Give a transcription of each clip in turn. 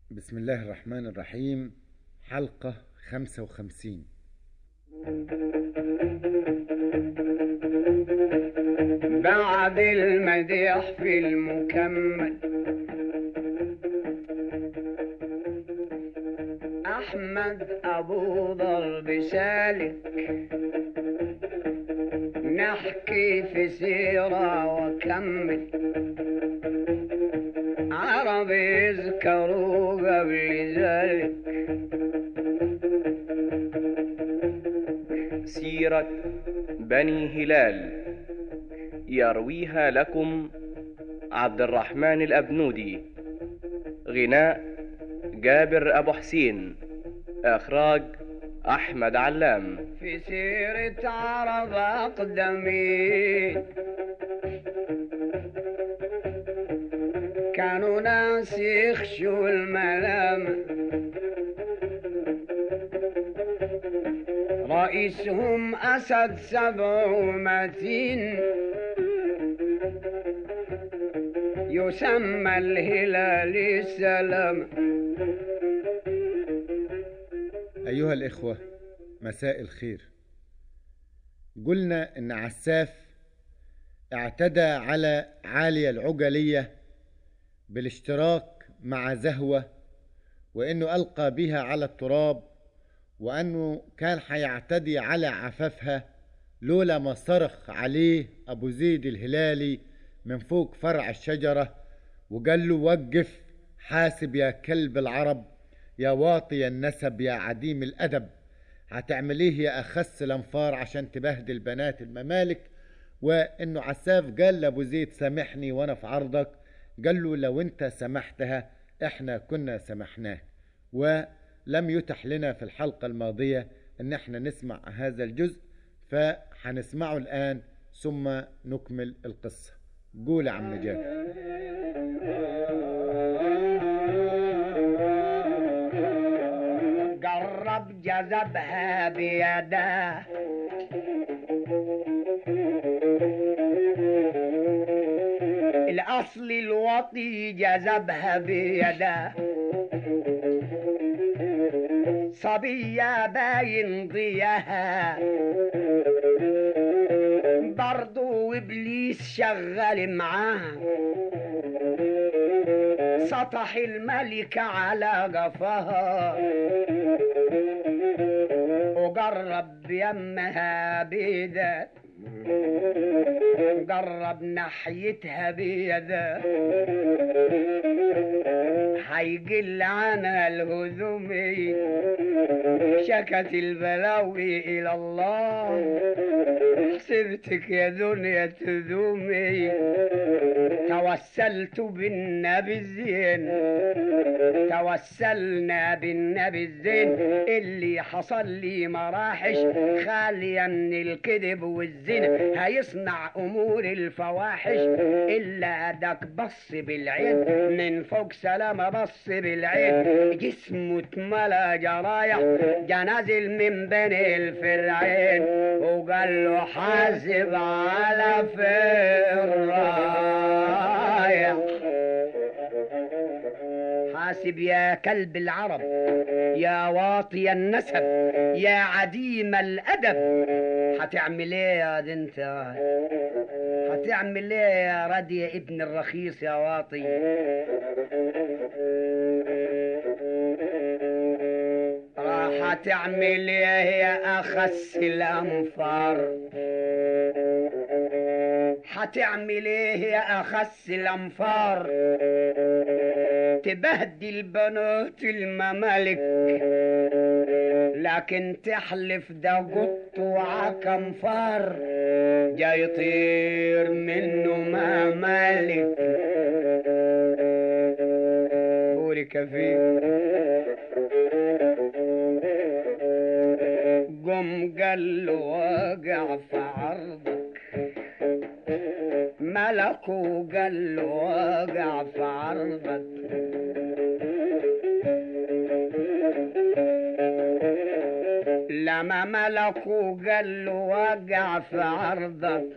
بسم الله الرحمن الرحيم حلقة خمسة وخمسين بعد المديح في المكمل أحمد أبو ضرب سالك نحكي في سيرة وكمل عرب يذكروا قبل ذلك سيرة بني هلال يرويها لكم عبد الرحمن الأبنودي غناء جابر أبو حسين إخراج أحمد علام في سيرة عرب أقدمين كانوا ناس يخشوا الملامة رئيسهم أسد سبع متين يسمى الهلال السلام أيها الإخوة مساء الخير قلنا إن عساف اعتدى على عالية العجلية بالاشتراك مع زهوة وإنه ألقى بها على التراب وأنه كان حيعتدي على عفافها لولا ما صرخ عليه أبو زيد الهلالي من فوق فرع الشجرة وقال له وقف حاسب يا كلب العرب يا واطي النسب يا عديم الأدب هتعمليه يا أخس الأنفار عشان تبهدل بنات الممالك وإنه عساف قال لأبو زيد سامحني وأنا في عرضك قال له لو أنت سمحتها إحنا كنا سمحناه ولم يتح لنا في الحلقة الماضية إن إحنا نسمع هذا الجزء فهنسمعه الآن ثم نكمل القصة قول يا عم جابر قرب جذبها بيده الأصل الوطي جذبها بيده صبية باين ضياها برضو إبليس شغال معاها سطح الملك على قفاها وقرب يمها بيده قرب ناحيتها بيده حيقل عنها الهذومي شكت البلاوي إلى الله حسبتك يا دنيا تذومي توسلت بالنبي الزين توسلنا بالنبي الزين اللي حصل لي مراحش خاليا من الكذب والزنا هيصنع امور الفواحش الا دك بص بالعين من فوق سلامة بص بالعين جسمه اتملى جرايح جنازل من بين الفرعين وقال له حاسب على فرايح حاسب يا كلب العرب يا واطي النسب يا عديم الادب هتعمل ايه يا دي انت هتعمل ايه يا ردي يا ابن الرخيص يا واطي راح تعمل ايه يا اخس الانفار هتعمل ايه يا اخس الانفار تبهدل بنات الممالك لكن تحلف ده قط وعكم فار جاي يطير منه ممالك بورك فيه قم قال له واقع في عرضك ملكه قال له واقع في عرضك لما ملكه قال له وقع في عرضك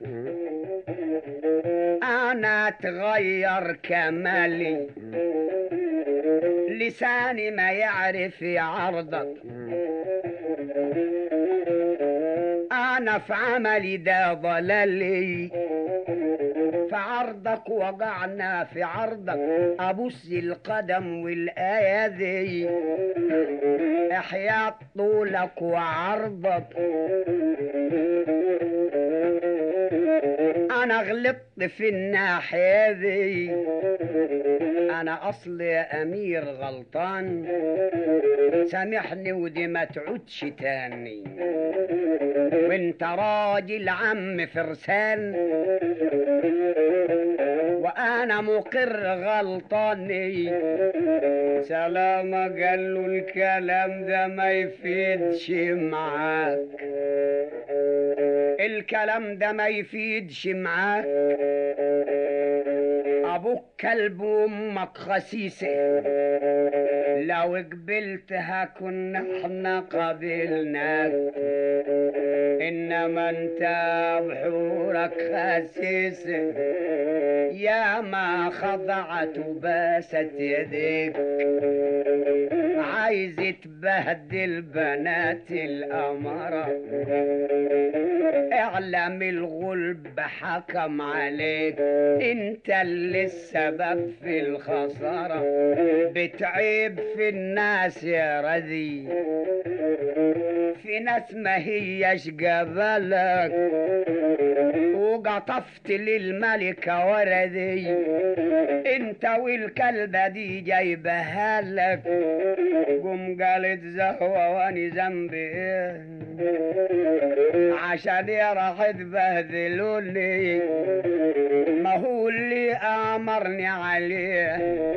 انا اتغير كمالي لساني ما يعرف يعرضك انا في عملي ده ضلالي في عرضك وقعنا في عرضك ابوس القدم والايه دي احياء طولك وعرضك انا غلطت في الناحيه دي انا اصلي يا امير غلطان سامحني ودي ما تعودش تاني وانت راجل عم فرسان وانا مقر غلطاني سلامة قال له الكلام ده ما يفيدش معاك الكلام ده ما يفيدش معاك ابوك كلب وامك خسيسه لو قبلتها كنا احنا قبلناك انما انت بحورك خسيسه يا ما خضعت وباست يديك عايز تبهدل بنات الأمارة اعلم الغلب حكم عليك انت اللي السبب في الخسارة بتعيب في الناس يا رذي في ناس ما هيش قبلك وقطفت للملكة وردي انت والكلبة دي جايبها لك قم قالت زهوة واني ذنبي ايه عشان يا راح تبهدلوني ما هو اللي امرني عليه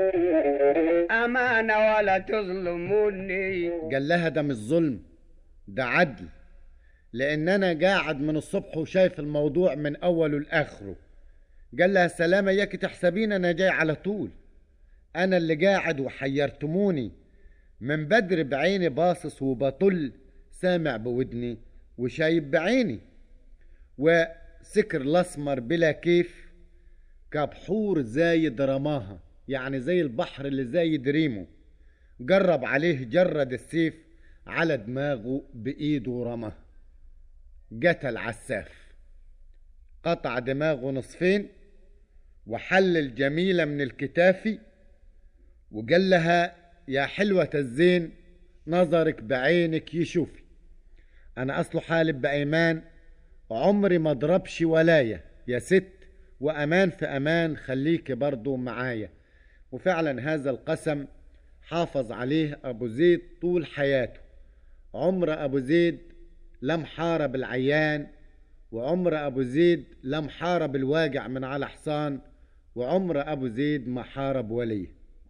امانة ولا تظلموني قال لها ده مش ظلم ده عدل لان انا قاعد من الصبح وشايف الموضوع من اوله لاخره قال لها سلامة ياك تحسبين انا جاي على طول انا اللي قاعد وحيرتموني من بدر بعيني باصص وبطل سامع بودني وشايب بعيني وسكر الاسمر بلا كيف كبحور زايد رماها يعني زي البحر اللي زايد ريمه جرب عليه جرد السيف على دماغه بايده ورماه قتل عساف قطع دماغه نصفين وحل الجميلة من الكتافي وقال لها يا حلوة الزين نظرك بعينك يشوفي أنا أصله حالب بأيمان عمري ما ضربش ولاية يا ست وأمان في أمان خليكي برضو معايا وفعلا هذا القسم حافظ عليه أبو زيد طول حياته عمر أبو زيد لم حارب العيان وعمر أبو زيد لم حارب الواجع من على حصان وعمر أبو زيد ما حارب ولي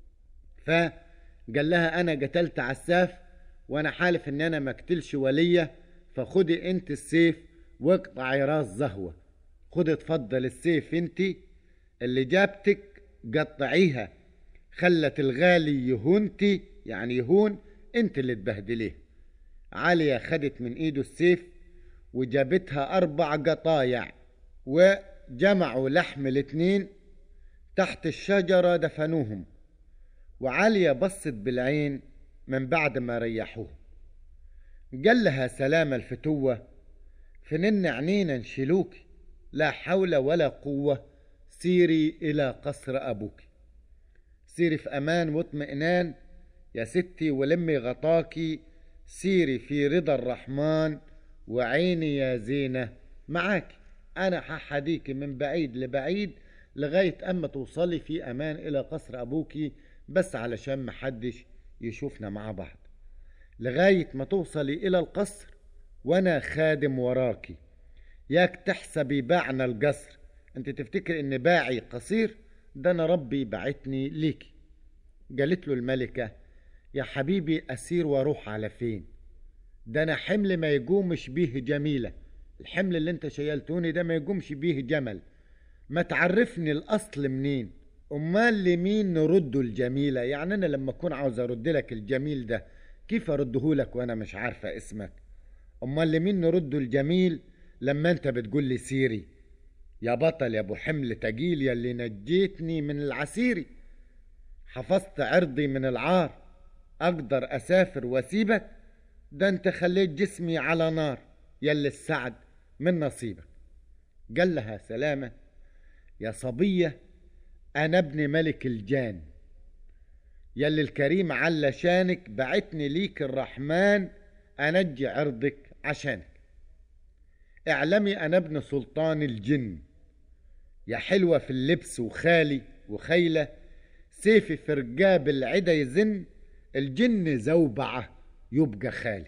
فقال لها أنا قتلت عساف وأنا حالف إن أنا ما اقتلش ولية فخدي أنت السيف واقطعي راس زهوة خدي اتفضل السيف أنت اللي جابتك قطعيها خلت الغالي يهونتي يعني يهون أنت اللي تبهدليه عالية خدت من ايده السيف وجابتها اربع قطايع وجمعوا لحم الاتنين تحت الشجرة دفنوهم وعالية بصت بالعين من بعد ما ريحوه قال لها سلام الفتوة فنن عنينا نشيلوك لا حول ولا قوة سيري إلى قصر أبوك سيري في أمان واطمئنان يا ستي ولمي غطاكي سيري في رضا الرحمن وعيني يا زينة معاك أنا ححديك من بعيد لبعيد لغاية أما توصلي في أمان إلى قصر أبوكي بس علشان محدش يشوفنا مع بعض لغاية ما توصلي إلى القصر وأنا خادم وراكي ياك تحسبي باعنا القصر أنت تفتكر إن باعي قصير ده أنا ربي بعتني ليكي قالت له الملكة يا حبيبي أسير واروح على فين ده أنا حمل ما يقومش بيه جميلة الحمل اللي انت شيلتوني ده ما يقومش بيه جمل ما تعرفني الأصل منين أمال لمين نرده الجميلة يعني أنا لما أكون عاوز أرد لك الجميل ده كيف أرده لك وأنا مش عارفة اسمك أمال لمين نرده الجميل لما أنت بتقول لي سيري يا بطل يا أبو حمل تقيل يا اللي نجيتني من العسيري حفظت عرضي من العار اقدر اسافر واسيبك ده انت خليت جسمي على نار يلي السعد من نصيبك قال لها سلامة يا صبية أنا ابن ملك الجان يلي الكريم على شانك بعتني ليك الرحمن أنجي عرضك عشانك اعلمي أنا ابن سلطان الجن يا حلوة في اللبس وخالي وخيلة سيفي في رقاب العدا يزن الجن زوبعة يبقى خالي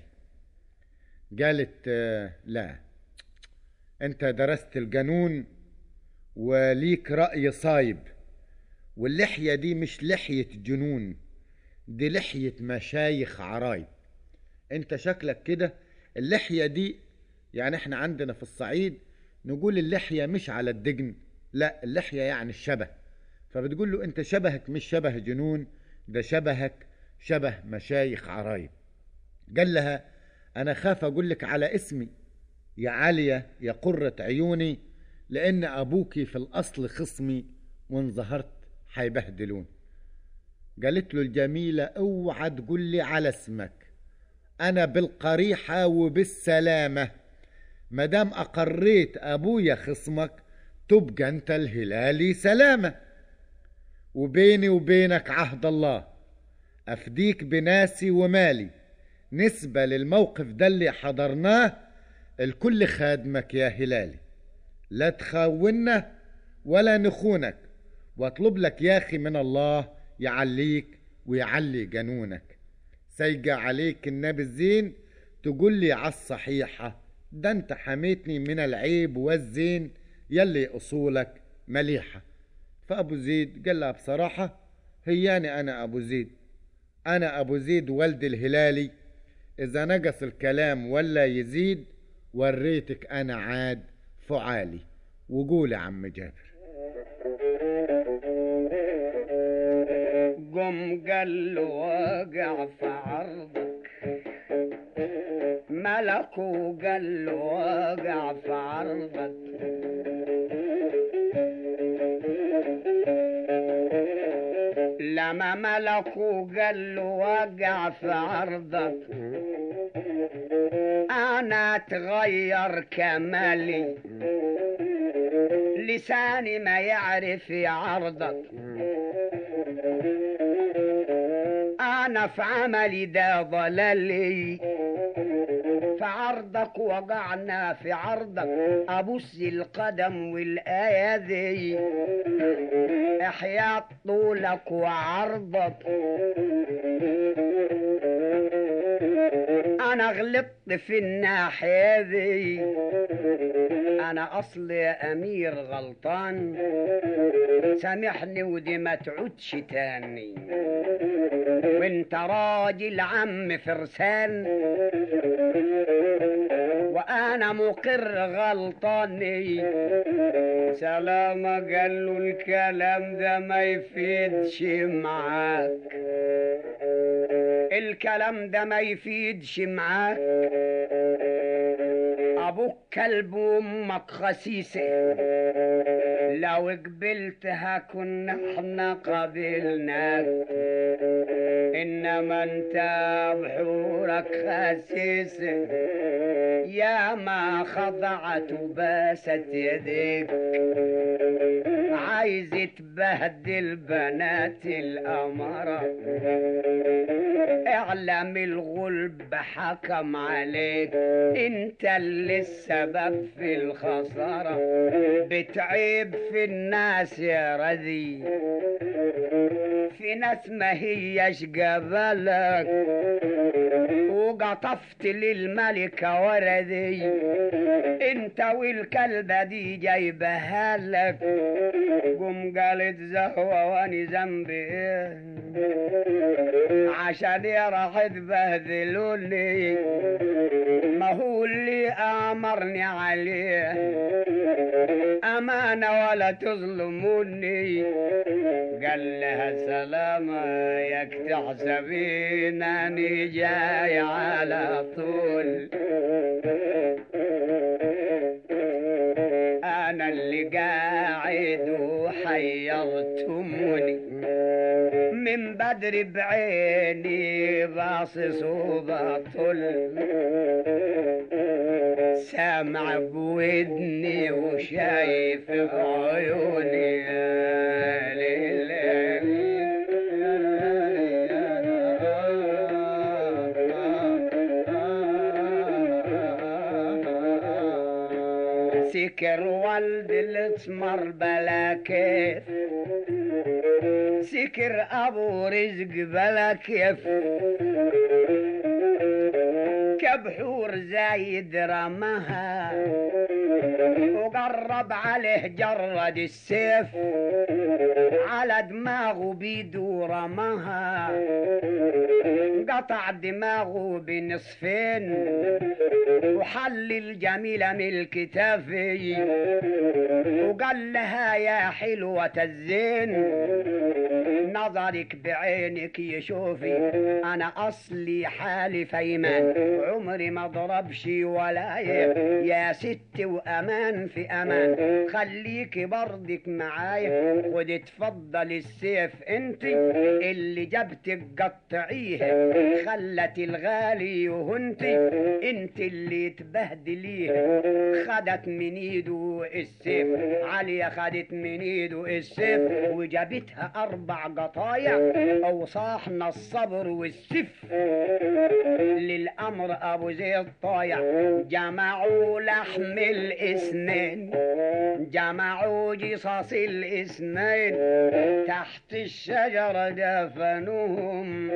قالت آه، لا انت درست القانون وليك رأي صايب واللحية دي مش لحية جنون دي لحية مشايخ عرايب انت شكلك كده اللحية دي يعني احنا عندنا في الصعيد نقول اللحية مش على الدجن لا اللحية يعني الشبه فبتقول له انت شبهك مش شبه جنون ده شبهك شبه مشايخ عرايب قال لها انا خاف اقول لك على اسمي يا عالية يا قرة عيوني لان ابوكي في الاصل خصمي وان ظهرت حيبهدلون قالت له الجميلة اوعى تقول لي على اسمك انا بالقريحة وبالسلامة مدام اقريت ابويا خصمك تبقى انت الهلالي سلامة وبيني وبينك عهد الله افديك بناسي ومالي نسبة للموقف ده اللي حضرناه الكل خادمك يا هلالي لا تخوننا ولا نخونك واطلب لك يا اخي من الله يعليك ويعلي جنونك سيجى عليك النبي الزين تقول لي عالصحيحة ده انت حميتني من العيب والزين يلي اصولك مليحة فابو زيد قال لها بصراحة هياني انا ابو زيد انا ابو زيد ولد الهلالي اذا نقص الكلام ولا يزيد وريتك انا عاد فعالي وقول يا عم جابر قم قال له واقع في عرضك ملكه قال له واقع في عرضك لما ملكه قال له واقع في عرضك انا اتغير كمالي لساني ما يعرف يعرضك انا في عملي ده ضلالي في عرضك وقعنا في عرضك ابص القدم والايه دي احياء طولك وعرضك انا غلطت في الناحيه دي انا اصلي امير غلطان سامحني ودي ما تعودش تاني وانت راجل عم فرسان وانا مقر غلطاني سلامة قال له الكلام ده ما يفيدش معاك الكلام ده ما يفيدش معاك ابوك كلب وامك خسيسه لو قبلتها كنا احنا قبلناك انما انت بحورك خسيسه يا ما خضعت وباست يديك عايز تبهدل بنات الأمارة اعلم الغلب حكم عليك انت اللي السبب في الخسارة بتعيب في الناس يا رذي في ناس ما هيش قبلك وقطفت للملكة وردي انت والكلبة دي جايبها لك قم قالت زهوة واني ذنبي ايه عشان يا راح تبهدلوني ما هو اللي امرني عليه امانة ولا تظلموني قال لها سلامة ياك تحسبين اني جاي على طول انا اللي قاعد وحيرتموني من بدر بعيني باصص وبطل سامع بودني وشايف عيوني يا ليل. سكر والد الاسمر بلا كيف سكر ابو رزق بلا كيف كبحور زايد رماها وقرب عليه جرد السيف على دماغه بيدو رماها قطع دماغه بنصفين وحل الجميلة من الكتافي وقال لها يا حلوة الزين نظرك بعينك يشوفي انا اصلي حالي فيمان عمري ما ضربش ولا ي- يا ست وامان في امان خليكي برضك معايا خد اتفضل السيف انت اللي جبتك قطعيه خلت الغالي وهنت انت اللي تبهدليه خدت من ايده السيف عليا خدت من ايده السيف وجابتها اربع قطايع اوصاحنا الصبر والسف للامر ابو زيد طايع جمعوا لحم الاسنان جمعوا جصاص الاسنان تحت الشجرة دفنوهم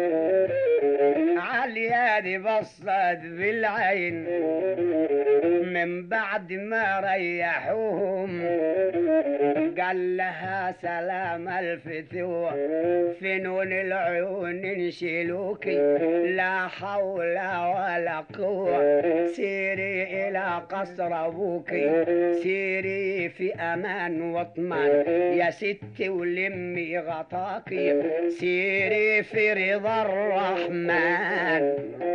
عالياد بصت بالعين من بعد ما ريحوهم قال لها سلام الفتوى فنون العيون نشيلوكي لا حول ولا قوة سيري إلى قصر أبوكي سيري في أمان واطمان يا ستي ولمي غطاكي سيري في رضا الرحمن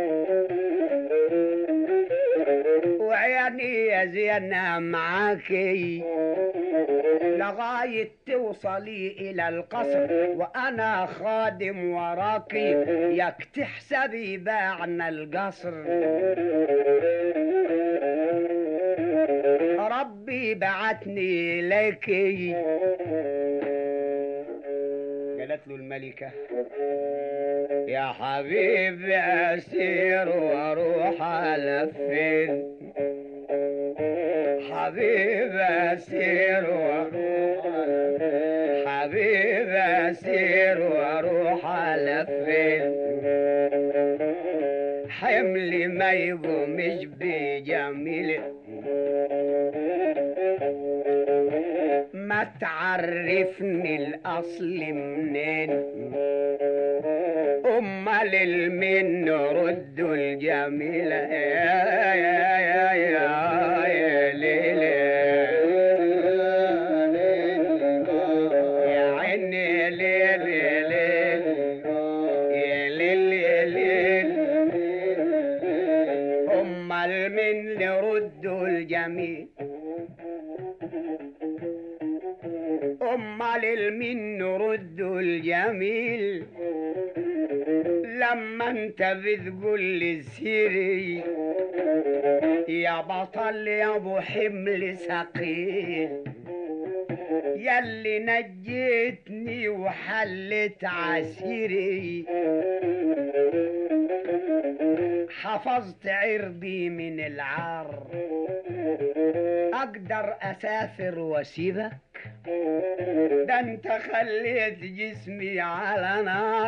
وعيني يا زينة معاكي لغاية توصلي إلى القصر وأنا خادم وراكي ياك تحسبي باعنا القصر ربي بعتني إليكي قالت له الملكة يا حبيبي أسير وأروح على فين حبيبي أسير وأروح على فين حبيبي أسير وأروح على فين حملي ما يقومش بجميل ما تعرفني الأصل منين أمال المن رد الجميلة يا يا يا يا يا ليل يا عيني يا ليل يا ليل يا ليل يا ليل أمال من رد الجميل أمال المن رد الجميل لما انت بتقول لي سيري يا بطل يا ابو حمل ثقيل ياللي نجيتني وحلت عسيري حفظت عرضي من العار اقدر اسافر واسيبك ده انت خليت جسمي على نار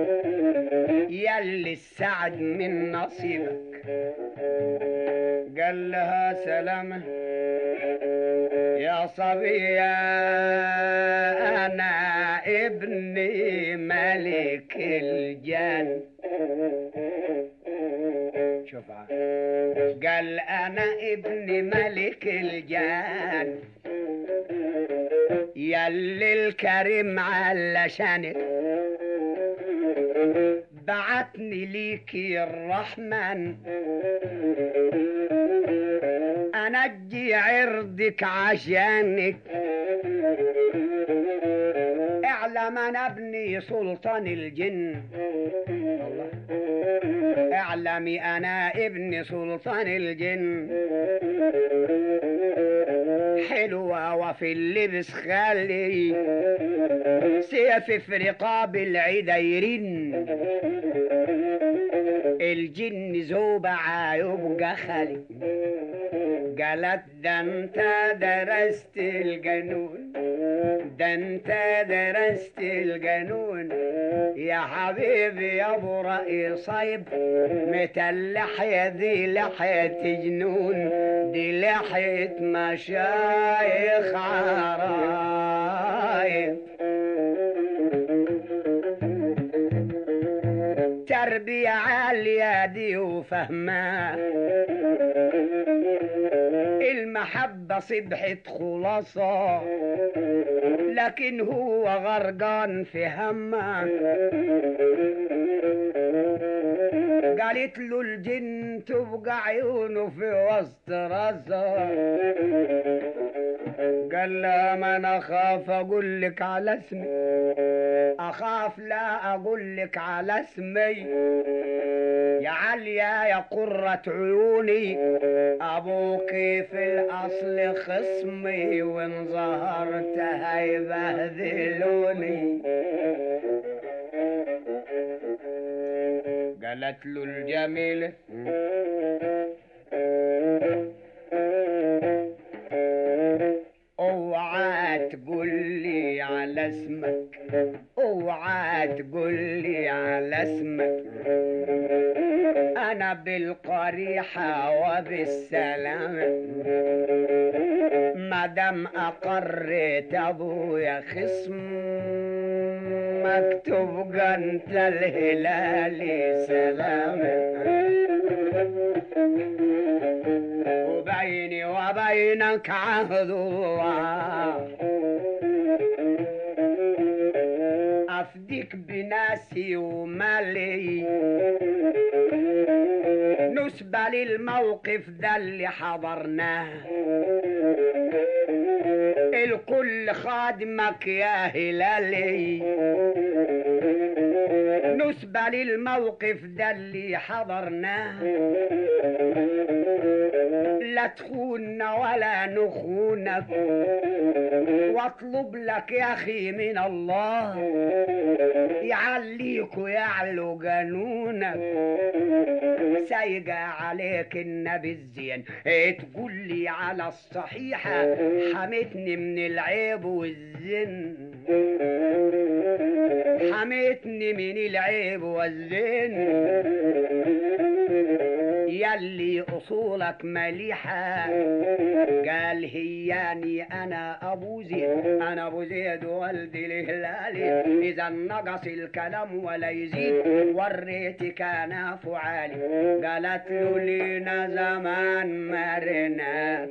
ياللي السعد من نصيبك قال لها سلامة يا صبية أنا ابني ملك الجن شوف عاد. قال أنا ابني ملك الجن ياللي الكريم علشانك بعتني ليكي الرحمن انجي عرضك عشانك اعلى من ابني سلطان الجن الله اعلمي انا ابن سلطان الجن حلوة وفي اللبس خالي سيف في رقاب العديرين الجن زوبع يبقى خالي قالت ده انت درست الجنون ده انت درست الجنون يا حبيبي يا ابو رأي صيب متى اللحية دي لحية جنون دي لحية مشايخ عرايب تربية عالية دي وفهماه المحبة صبحت خلاصة لكن هو غرقان في همه قالت له الجن تبقى عيونه في وسط راسه قال لها ما انا اخاف اقول لك على اسمي اخاف لا اقول لك على اسمي يا عليا يا قرة عيوني ابوك في الاصل خصمي وان ظهرت هيبهدلوني قالت له الجميلة اوعى تقول لي على اسمك اوعى تقول لي على اسمك انا بالقريحة وبالسلامة مادام اقريت ابويا خصمك تبقى انت الهلال سلامة وبيني وبينك عهد الله أفديك بناسي ومالي نسبة للموقف ده اللي حضرناه الكل خادمك يا هلالي نسبة للموقف ده اللي حضرناه لا تخوننا ولا نخونك واطلب لك يا اخي من الله يعليك ويعلو جنونك سايقة عليك النبي الزين إيه تقول لي على الصحيحة حمتني من العيب والزن حمتني من العيب والزن يلي اصولك مليحة قال هياني انا ابو زيد انا ابو زيد والدي الهلالي اذا نقص الكلام ولا يزيد وريتك انا فعالي قالت له لينا زمان مرناك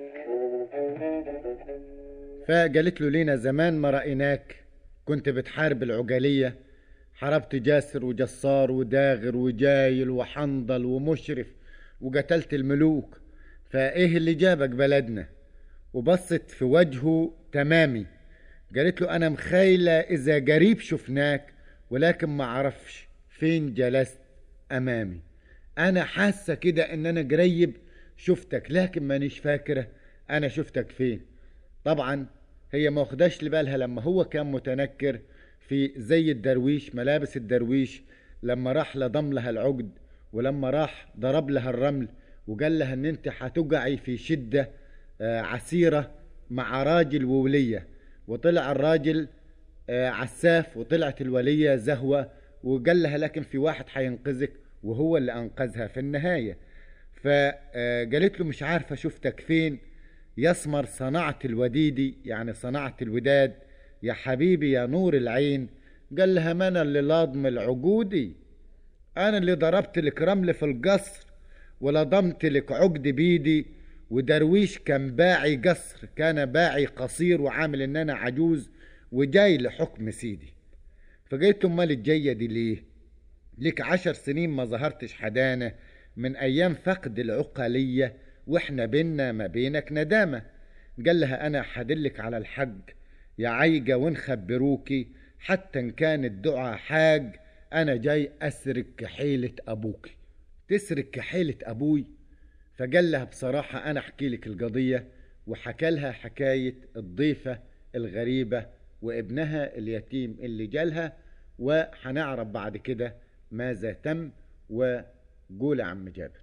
فقالت له لينا زمان ما رأيناك كنت بتحارب العجلية حاربت جاسر وجسار وداغر وجايل وحنظل ومشرف وقتلت الملوك فايه اللي جابك بلدنا وبصت في وجهه تمامي قالت له انا مخايلة اذا قريب شفناك ولكن ما عرفش فين جلست امامي انا حاسة كده ان انا قريب شفتك لكن مانيش فاكرة انا شفتك فين طبعا هي ما واخداش لبالها لما هو كان متنكر في زي الدرويش ملابس الدرويش لما راح لضم لها العقد ولما راح ضرب لها الرمل وقال لها ان انت هتقعي في شدة آه، عسيرة مع راجل وولية وطلع الراجل آه، عساف وطلعت الولية زهوة وقال لها لكن في واحد هينقذك وهو اللي انقذها في النهاية فقالت له مش عارفة شفتك فين يسمر صنعت الوديدي يعني صنعت الوداد يا حبيبي يا نور العين قال لها ما انا اللي لاضم العقودي انا اللي ضربت لك رمل في القصر ولضمت لك عقد بيدي ودرويش كان باعي قصر كان باعي قصير وعامل ان انا عجوز وجاي لحكم سيدي فقلت امال الجايه دي ليه لك عشر سنين ما ظهرتش حدانه من ايام فقد العقليه واحنا بينا ما بينك ندامه قال لها انا حدلك على الحق يا عيجة وان خبروكي حتى إن كان الدعاء حاج أنا جاي أسرق كحيلة أبوك تسرق كحيلة أبوي فقال لها بصراحة أنا أحكي لك القضية وحكى لها حكاية الضيفة الغريبة وابنها اليتيم اللي جالها وهنعرف بعد كده ماذا تم وقول يا عم جابر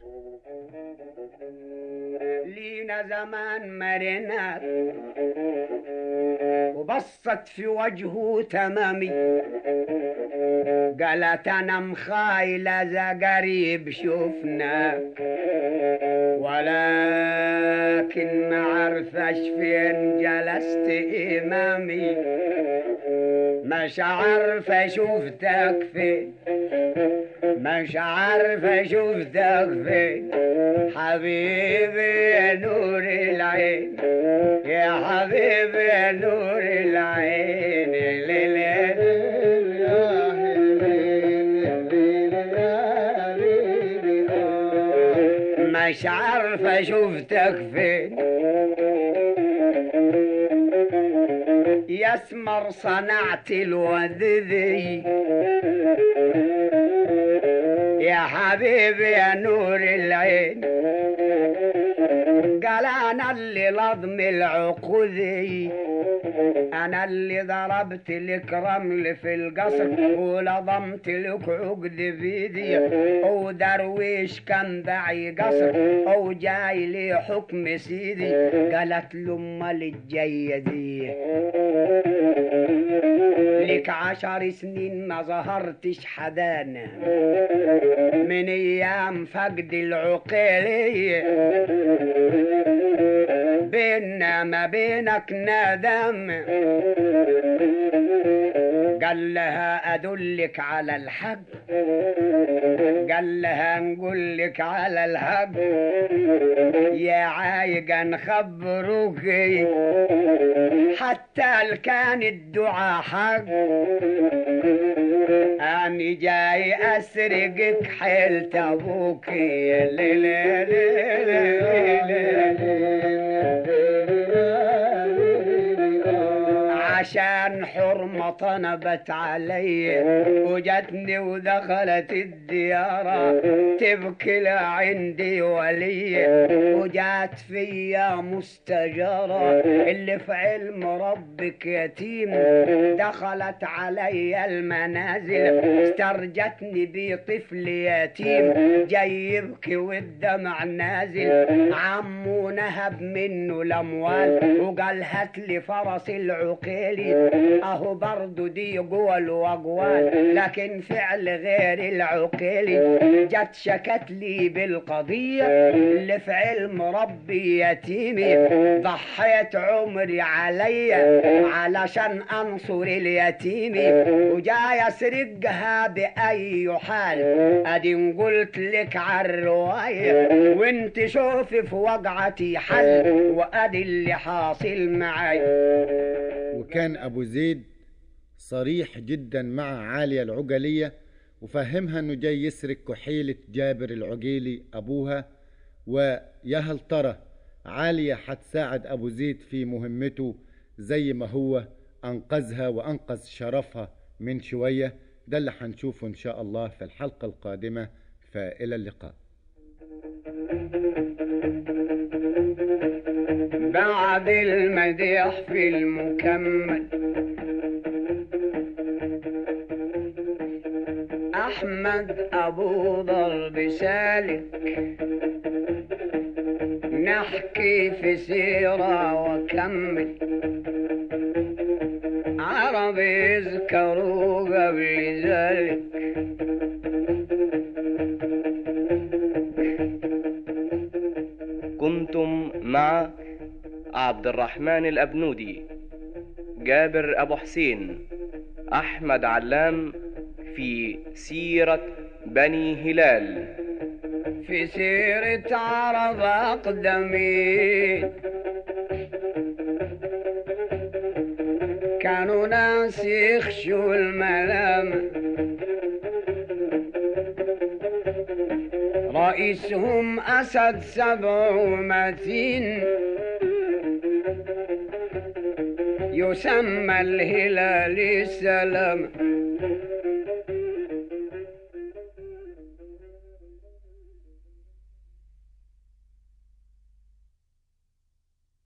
لينا زمان مرنات وبصت في وجهه تمامي قالت انا مخايلة ذا قريب شفناك ولكن ما عرفش فين جلست امامي مش عارفة شفتك فين مش عارفة شفتك فين حبيبي يا نور العين يا حبيبي يا نور العين مش عارفة شفتك فين يسمر صنعت الوذذي يا حبيبي يا نور العين قال انا اللي لضم العقوذي انا اللي ضربت لك رمل في القصر ولضمت لك عقد بيدي ودرويش كان داعي قصر او جاي لي حكم سيدي قالت له امال الجايه دي لك عشر سنين ما ظهرتش حدانا من ايام فقد العقيلية بيننا ما بينك ندم قال لها ادلك على الحق قال لها نقول لك على الحق يا عايقة نخبروك حتى كان الدعاء حق أنا جاي أسرقك حيلة أبوك يا ليل يا ليل يا ليل عشان حرمة طنبت علي وجتني ودخلت الديارة تبكي لا عندي ولي وجات فيا مستجارة اللي في علم ربك يتيم دخلت علي المنازل استرجتني بطفل يتيم جاي يبكي والدمع نازل عمو نهب منه الاموال وقال هات لي فرس العقيلي اهو برضو دي قول واقوال لكن فعل غير العقيلي جت شكت لي بالقضية اللي في علم ربي يتيمي ضحيت عمري علي علشان انصر اليتيم وجاي اسرقها باي حال ادي قلت لك عالرواية وانت شوفي في وقعتي حل وادي اللي حاصل معي وكان أبو زيد صريح جدا مع عالية العقلية وفهمها انه جاي يسرق كحيلة جابر العقيلي ابوها ويا هل ترى عالية حتساعد ابو زيد في مهمته زي ما هو انقذها وانقذ شرفها من شوية ده اللي هنشوفه ان شاء الله في الحلقة القادمة فإلى اللقاء بعد المديح في المكمل أحمد أبو ضرب سالك نحكي في سيرة وكمل عرب يذكروا قبل ذلك كنتم مع عبد الرحمن الأبنودي جابر أبو حسين أحمد علام في سيرة بني هلال في سيرة عرب أقدمين كانوا ناس يخشوا الملام رئيسهم أسد سبع متين يسمى الهلال السلام